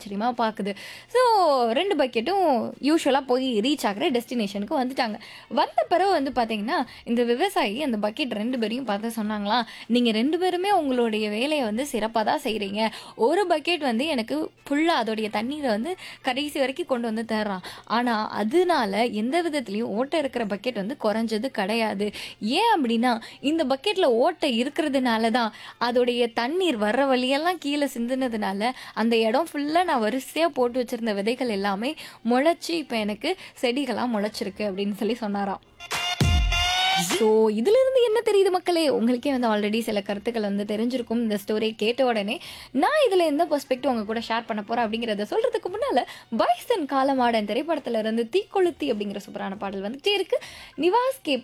ஆச்சரியமாக பார்க்குது ஸோ ரெண்டு பக்கெட்டும் யூஸ்வலாக போய் ரீச் ஆகிற டெஸ்டினேஷனுக்கு வந்துட்டாங்க வந்த பிறகு வந்து பார்த்தீங்கன்னா இந்த விவசாயி அந்த பக்கெட் ரெண்டு பேரையும் பார்த்து சொன்னாங்களாம் நீங்கள் ரெண்டு பேருமே உங்களுடைய வேலையை வந்து சிறப்பாக தான் செய்கிறீங்க ஒரு பக்கெட் வந்து எனக்கு ஃபுல்லாக அதோடைய தண்ணீரை வந்து கடைசி வரைக்கும் கொண்டு வந்து தர்றான் ஆனால் அதனால எந்த விதத்துலையும் ஓட்டை இருக்கிற பக்கெட் வந்து குறைஞ்சது கிடையாது ஏன் அப்படின்னா இந்த பக்கெட்டில் ஓட்டை இருக்கிறதுனால தான் அதோடைய தண்ணீர் வர்ற வழியெல்லாம் கீழே சிந்துனதுனால அந்த இடம் ஃபுல்லாக நான் வரிசையாக போட்டு வச்சிருந்த விதைகள் எல்லாமே முளைச்சி இப்போ எனக்கு செடிகளாக முளைச்சிருக்கு அப்படின்னு சொல்லி சொன்னாராம் ஸோ இதுல இருந்து என்ன தெரியுது மக்களே உங்களுக்கே வந்து ஆல்ரெடி சில கருத்துக்கள் வந்து தெரிஞ்சிருக்கும் இந்த ஸ்டோரி கேட்ட உடனே நான் இதுல எந்த பெர்ஸ்பெக்டிவ் உங்க கூட ஷேர் பண்ண போறேன் அப்படிங்கறத சொல்றதுக்கு முன்னால பைசன் காலமாடன் திரைப்படத்துல இருந்து தீக்கொளுத்தி அப்படிங்கிற சூப்பரான பாடல் வந்துட்டே இருக்கு நிவாஸ் கே